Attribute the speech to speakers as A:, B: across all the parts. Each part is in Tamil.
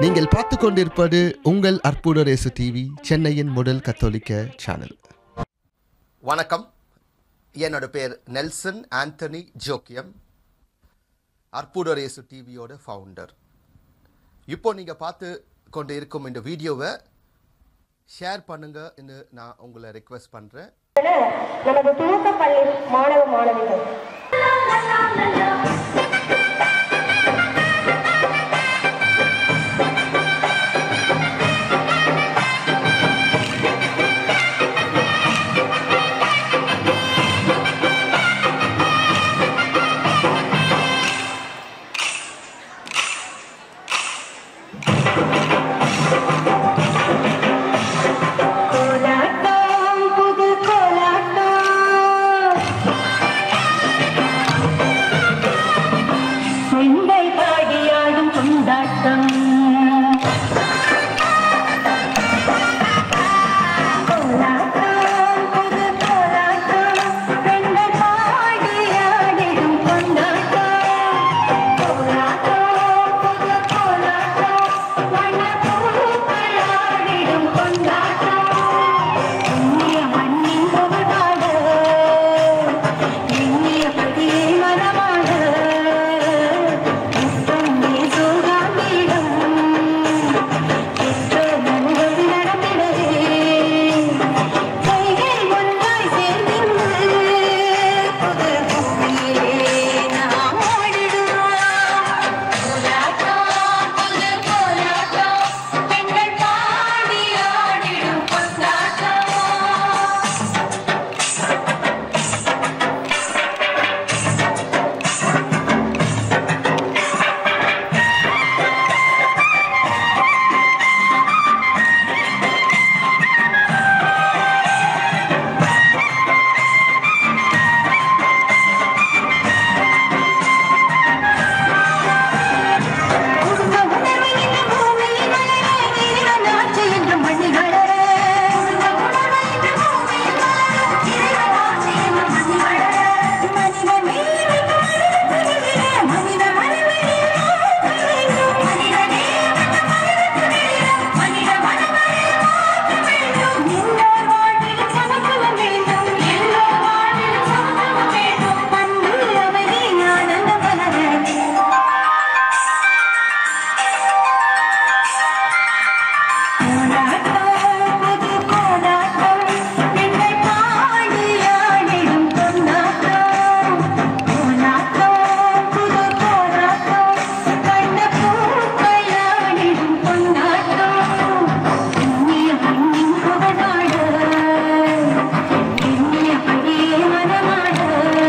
A: நீங்கள் பார்த்து கொண்டிருப்பது உங்கள் அற்புத ரேசு டிவி சென்னையின் முதல் கத்தோலிக்க சேனல்
B: வணக்கம் என்னோட பேர் நெல்சன் ஆண்டனி ஜோக்கியம் அற்புதரேசு டிவியோட ஃபவுண்டர் இப்போ நீங்கள் பார்த்து கொண்டு இருக்கும் இந்த வீடியோவை ஷேர் பண்ணுங்கன்னு நான் உங்களை ரெக்வெஸ்ட் பண்ணுறேன்
C: நமது துவக்க பள்ளி மாணவ மாணவிகள் கோலாட்டம் புது கோலாட்டம் செந்தை பாடியாடும் கொண்டாட்டம் கோலாட்டம் புது கோலாட்டம் பெண்கள் பாடியாடிடும் கொண்டாட்டம் கோலாட்டம் புது கோலாட்டம் வண்ணப்பூக்களாடிடும் கொண்டாட்டம் இனிய மண்ணின் புகழாடு இனிய பதியை மனமாடு முத்தம் சோகாமிடம் பெற்றோர்கள் நடந்திடவே கைகள் ஒன்றாய் சேர்ந்திருந்து புது பூமியிலே நாம் ஓடிடுவோம் கோலாட்டம் புது கோலாட்டம் பெண்கள் பாடி ஆடிடும் கொண்டாட்டம் கோலாட்டம் புது கோலாட்டம் பெண்கள் பாடி ஆடிடும் கொண்டாட்டம் கோலாட்டம் புது கோலாட்டம் கண்ட பூக்கள் ஆடிடும் கொண்டாட்டம் இனிய மண்ணின் புகழாடு இனிய படியே மனமாடு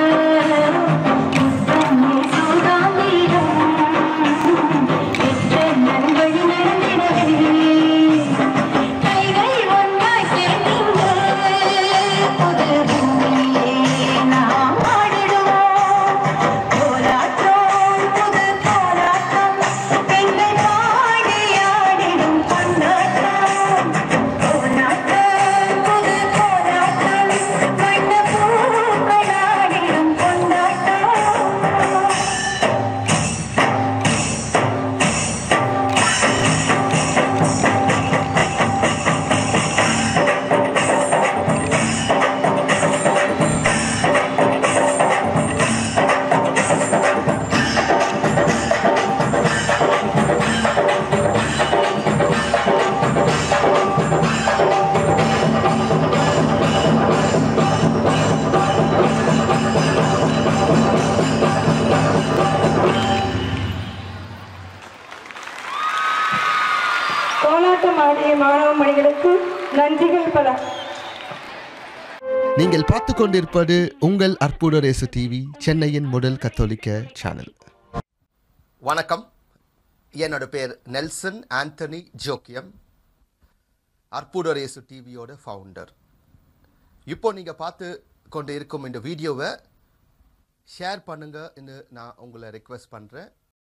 C: முத்தமே சூடாமிடம் பெற்ற நல்வழி நடந்திடவே கைகள் ஒன்றாய் சேர்ந்து புது பூமியிலே நாம் ஆடிடுவோம் கோலாட்டம் புது கோலாட்டம் பெண்கள் பாடி ஆடிடும் கொண்டாட்டம் கோலாட்டம் புது கோலாட்டம் வண்ண பூக்கள் ஆடிடும் கொண்டாட்டம் கோலாட்டம் ஆடிய மாணவ மணிகளுக்கு நன்றிகள் பல
A: நீங்கள் பார்த்து கொண்டிருப்பது உங்கள் அற்புத ரேசு டிவி சென்னையின் முதல் கத்தோலிக்க சேனல்
B: வணக்கம் என்னோட பேர் நெல்சன் ஆண்டனி ஜோக்கியம் அற்புதரேசு டிவியோட ஃபவுண்டர் இப்போ நீங்கள் பார்த்து கொண்டு இருக்கும் இந்த வீடியோவை ஷேர் பண்ணுங்கன்னு நான் உங்களை ரெக்வெஸ்ட் பண்ணுறேன்